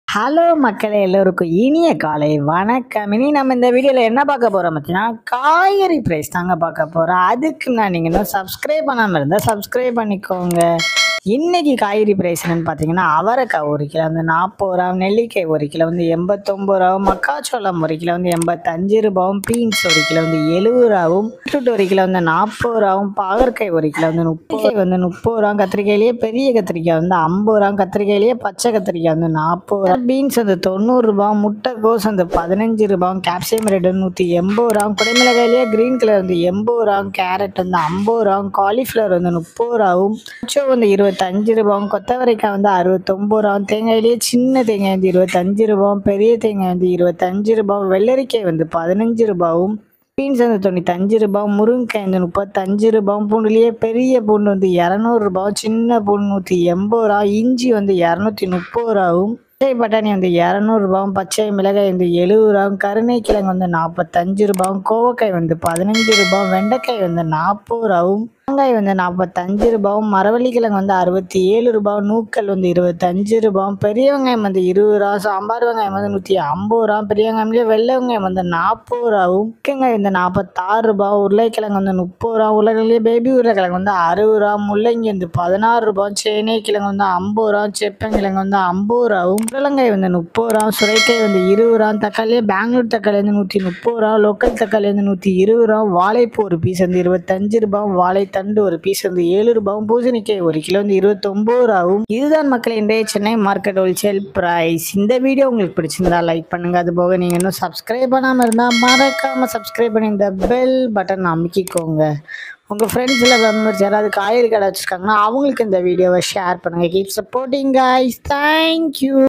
hello மக்களே எல்லோருக்கும் இனிய காலை வணக்கம் இனி நம்ம இந்த வீடியோவில் என்ன பார்க்க போகிறோம் பார்த்தீங்கன்னா காய்கறி ப்ரைஸ் தாங்க பார்க்க போகிறோம் அதுக்கு நான் நீங்கள் இன்னும் சப்ஸ்கிரைப் பண்ணாமல் இருந்தால் சப்ஸ்கிரைப் பண்ணிக்கோங்க இன்னைக்கு காய்கறி ப்ரைஸ் என்னன்னு பார்த்தீங்கன்னா அவரைக்காய் ஒரு கிலோ வந்து நாற்பது ரூபா நெல்லிக்காய் ஒரு கிலோ வந்து எண்பத்தொம்பது ரூபாவும் மக்காச்சோளம் ஒரு கிலோ வந்து எண்பத்தஞ்சு ரூபாவும் பீன்ஸ் ஒரு கிலோ வந்து எழுபது ரூபாவும் பீட்ரூட் ஒரு கிலோ வந்து நாற்பது ரூபாவும் பாகற்காய் ஒரு கிலோ வந்து முப்பது வந்து முப்பது ரூபா கத்திரிக்காயிலேயே பெரிய கத்திரிக்காய் வந்து ஐம்பது ரூபா கத்திரிக்காயிலேயே பச்சை கத்திரிக்காய் வந்து நாற்பது ரூபா பீன்ஸ் வந்து தொண்ணூறுரூபா முட்டைக்கோஸ் வந்து பதினஞ்சு ரூபாவும் கேப்சியம் ரேட் வந்து நூற்றி எண்பது ரூபாவும் குடைமிளகாயிலேயே க்ரீன் கலர் வந்து எண்பது ரூபாவும் கேரட் வந்து ஐம்பது ரூபாவும் காலிஃப்ளவர் வந்து முப்பது ரூபாவும் சோ வந்து இருபத்தஞ்சு ரூபாவும் கொத்தவரைக்காய் வந்து அறுபத்தொம்பது ரூபாவும் தேங்காயிலேயே சின்ன தேங்காய் வந்து இருபத்தஞ்சு ரூபாவும் பெரிய தேங்காய் வந்து இருபத்தஞ்சு ரூபாவும் வெள்ளரிக்காய் வந்து பதினஞ்சு ரூபாவும் பீன்ஸ் வந்து தொண்ணூத்தஞ்சு ரூபாவும் முருங்கைக்காய் வந்து முப்பத்தஞ்சு ரூபாவும் பூண்டுலேயே பெரிய பூண்டு வந்து இரநூறுபாவும் சின்ன பூண்டு நூற்றி எண்பது ரூபா இஞ்சி வந்து இரநூத்தி முப்பது ரூபாவும் பச்சை பட்டாணி வந்து இரநூறுபாவும் பச்சை மிளகாய் வந்து எழுபது ரூபாவும் கருணை கிழங்கு வந்து நாற்பத்தஞ்சு ரூபாவும் கோவக்காய் வந்து பதினஞ்சு ரூபாவும் வெண்டைக்காய் வந்து நாற்பது ரூபாவும் வெங்காயம் வந்து நாற்பத்தஞ்சு ரூபாவும் மரவள்ளி கிழங்கு வந்து அறுபத்தி ஏழு ரூபாவும் நூக்கல் வந்து இருபத்தஞ்சு ரூபாவும் பெரிய வெங்காயம் வந்து இருபது ரூபா சாம்பார் வெங்காயம் வந்து நூற்றி ஐம்பது ரூபா பெரிய வெங்காயம்லேயே வெள்ளை வெங்காயம் வந்து நாற்பது ரூபாவும் வெங்காயம் வந்து நாற்பத்தாறு ரூபா உருளைக்கிழங்கு வந்து முப்பது ரூபா உருளைக்கிழங்குலேயே பேபி உருளைக்கிழங்கு வந்து அறுபது ரூபா முள்ளங்கி வந்து பதினாறு ரூபாவும் சேனை கிழங்கு வந்து ஐம்பது ரூபா செப்பங்கிழங்கு வந்து ஐம்பது ரூபாவும் உருளங்காய் வந்து முப்பது ரூபா சுரைக்காய் வந்து இருபது ரூபா தக்காளியே பெங்களூர் தக்காளி வந்து நூற்றி முப்பது ரூபா லோக்கல் தக்காளி வந்து நூற்றி இருபது ரூபா வாழைப்பூ ஒரு பீஸ் வந்து இருபத்தஞ்சு ரூபாவும் வாழைத்தண்டு ஒரு பீஸ் வந்து ஏழு ரூபாவும் பூசணிக்காய் ஒரு கிலோ வந்து இருபத்தொம்பது ரூபாவும் இதுதான் மக்கள் இன்றைய சென்னை மார்க்கெட் ஹோல்சேல் ப்ரைஸ் இந்த வீடியோ உங்களுக்கு பிடிச்சிருந்தா லைக் பண்ணுங்க அது போக நீங்கள் இன்னும் சப்ஸ்கிரைப் பண்ணாமல் இருந்தால் மறக்காமல் சப்ஸ்கிரைப் பண்ணி இந்த பெல் பட்டன் அமைக்கிக்கோங்க உங்கள் ஃப்ரெண்ட்ஸில் மெம்பர்ஸ் யாராவது காய்கறி கடை வச்சுருக்காங்கன்னா அவங்களுக்கு இந்த வீடியோவை ஷேர் பண்ணுங்கள் கீப் சப்போர்ட்டிங் கைஸ் தேங்க்யூ